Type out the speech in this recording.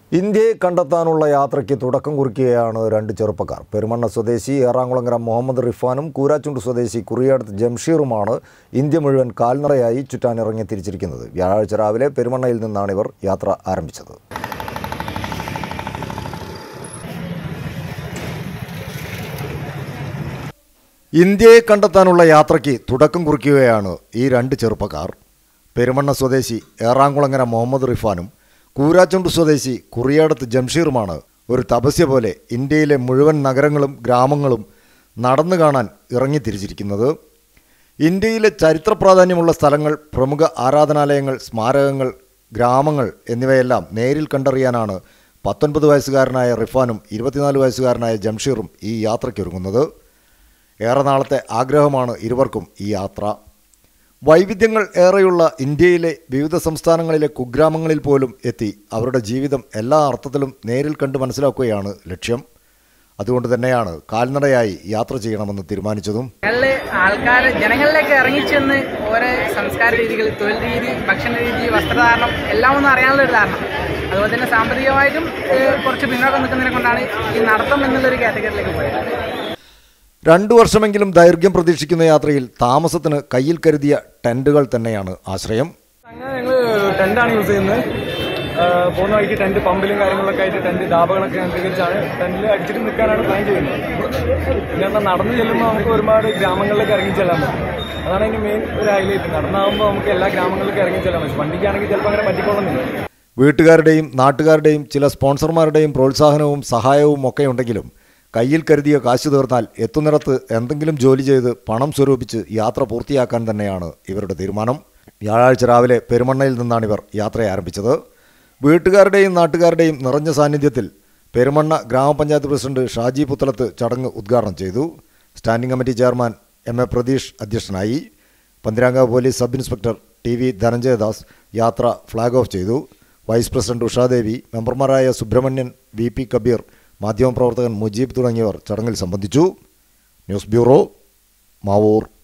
ഇന്ത്യയെ കണ്ടെത്താനുള്ള യാത്രയ്ക്ക് തുടക്കം കുറിക്കുകയാണ് രണ്ട് ചെറുപ്പക്കാർ പെരുമണ്ണ സ്വദേശി ഏറാംകുളങ്ങര മുഹമ്മദ് റിഫാനും കൂരാച്ചുണ്ട് സ്വദേശി കുറിയാടത്ത് ജംഷീറുമാണ് ഇന്ത്യ മുഴുവൻ കാൽനടയായി ചുറ്റാനിറങ്ങി തിരിച്ചിരിക്കുന്നത് വ്യാഴാഴ്ച രാവിലെ പെരുമണ്ണയിൽ നിന്നാണ് ഇവർ യാത്ര ആരംഭിച്ചത് ഇന്ത്യയെ കണ്ടെത്താനുള്ള യാത്രയ്ക്ക് തുടക്കം കുറിക്കുകയാണ് ഈ രണ്ട് ചെറുപ്പക്കാർ പെരുമണ്ണ സ്വദേശി ഏറാംകുളങ്ങര മുഹമ്മദ് റിഫാനും കൂരാച്ചുണ്ട് സ്വദേശി കുറിയാടത്ത് ജംഷീറുമാണ് ഒരു തപസ്യ പോലെ ഇന്ത്യയിലെ മുഴുവൻ നഗരങ്ങളും ഗ്രാമങ്ങളും നടന്നു കാണാൻ ഇറങ്ങിത്തിരിച്ചിരിക്കുന്നത് ഇന്ത്യയിലെ ചരിത്ര പ്രാധാന്യമുള്ള സ്ഥലങ്ങൾ പ്രമുഖ ആരാധനാലയങ്ങൾ സ്മാരകങ്ങൾ ഗ്രാമങ്ങൾ എന്നിവയെല്ലാം നേരിൽ കണ്ടറിയാനാണ് പത്തൊൻപത് വയസ്സുകാരനായ റിഫാനും ഇരുപത്തിനാല് വയസ്സുകാരനായ ജംഷീറും ഈ യാത്രയ്ക്കൊരുങ്ങുന്നത് ഏറെ നാളത്തെ ആഗ്രഹമാണ് ഇരുവർക്കും ഈ യാത്ര വൈവിധ്യങ്ങൾ ഏറെയുള്ള ഇന്ത്യയിലെ വിവിധ സംസ്ഥാനങ്ങളിലെ കുഗ്രാമങ്ങളിൽ പോലും എത്തി അവരുടെ ജീവിതം എല്ലാ അർത്ഥത്തിലും നേരിൽ കണ്ട് മനസ്സിലാക്കുകയാണ് ലക്ഷ്യം അതുകൊണ്ട് തന്നെയാണ് കാൽനടയായി യാത്ര ചെയ്യണമെന്ന് തീരുമാനിച്ചതും ഞങ്ങളില് ആൾക്കാർ ജനങ്ങളിലേക്ക് ഇറങ്ങിച്ചെന്ന് ഓരോ സംസ്കാര രീതികൾ തൊഴിൽ രീതി ഭക്ഷണ രീതി വസ്ത്രധാരണം എല്ലാം ഒന്നും അറിയാനുള്ള ഒരു ധാരണ അതുപോലെ തന്നെ സാമ്പത്തികമായിട്ടും ഏഹ്, കുറച്ച് പിന്നോക്കം നിൽക്കുന്നതിനെ കൊണ്ടാണ് ഈ നടത്തം എന്നുള്ളൊരു കാറ്റഗറിയിലേക്ക് പോയത് രണ്ടു വർഷമെങ്കിലും ദൈർഘ്യം പ്രതീക്ഷിക്കുന്ന യാത്രയിൽ താമസത്തിന് കയ്യിൽ കരുതിയ ടെന്റുകൾ തന്നെയാണ് ആശ്രയം അങ്ങനെ ഞങ്ങൾ ടെന്റാണ് യൂസ് ചെയ്യുന്നത് ആ, പോകുന്ന വഴിക്ക് ടെന്റ് പമ്പിലും കാര്യങ്ങളൊക്കെ ആയിട്ട് ടെന്റ് ഡാബകളൊക്കെ കേന്ദ്രീകരിച്ചാണ് ടെന്റിൽ അടിച്ചിട്ട് നിൽക്കാനാണ് പ്ലാൻ ചെയ്യുന്നത് പിന്നെ എന്താ നടന്നു ചെല്ലുമ്പോൾ നമുക്ക് ഒരുപാട് ഗ്രാമങ്ങളിലേക്ക് ഇറങ്ങി ചെല്ലാൻ പറ്റും അതാണ് അതിന്റെ മെയിൻ ഒരു ഹൈലൈറ്റ് നടന്നാകുമ്പോൾ നമുക്ക് എല്ലാ ഗ്രാമങ്ങളിലേക്ക് ഇറങ്ങി ചെല്ലാൻ പറ്റും വണ്ടിക്കാണെങ്കിൽ ചിലപ്പോൾ അങ്ങനെ പറ്റിക്കൊള്ളുന്നില്ല വീട്ടുകാരുടെയും നാട്ടുകാരുടെയും ചില സ്പോൺസർമാരുടെയും പ്രോത്സാഹനവും സഹായവും ഒക്കെ ഉണ്ടെങ്കിലും കയ്യിൽ കരുതിയ കാശ് തീർന്നാൽ എത്തുന്നിടത്ത് എന്തെങ്കിലും ജോലി ചെയ്ത് പണം സ്വരൂപിച്ച് യാത്ര പൂർത്തിയാക്കാൻ തന്നെയാണ് ഇവരുടെ തീരുമാനം വ്യാഴാഴ്ച രാവിലെ പെരുമണ്ണയിൽ നിന്നാണ് ഇവർ യാത്ര ആരംഭിച്ചത് വീട്ടുകാരുടെയും നാട്ടുകാരുടെയും നിറഞ്ഞ സാന്നിധ്യത്തിൽ പെരുമണ്ണ ഗ്രാമപഞ്ചായത്ത് പ്രസിഡന്റ് ഷാജി പുത്തലത്ത് ചടങ്ങ് ഉദ്ഘാടനം ചെയ്തു standing committee chairman M A Pratheesh അധ്യക്ഷനായി Pantheerankavu police sub inspector T V Dhananjayadas യാത്ര ഫ്ളാഗ് ഓഫ് ചെയ്തു വൈസ് പ്രസിഡന്റ് ഉഷാദേവി മെമ്പർമാരായ സുബ്രഹ്മണ്യൻ വി പി കബീർ മാധ്യമപ്രവർത്തകൻ മുജീബ് തുടങ്ങിയവർ ചടങ്ങിൽ സംബന്ധിച്ചു ന്യൂസ് ബ്യൂറോ മാവൂർ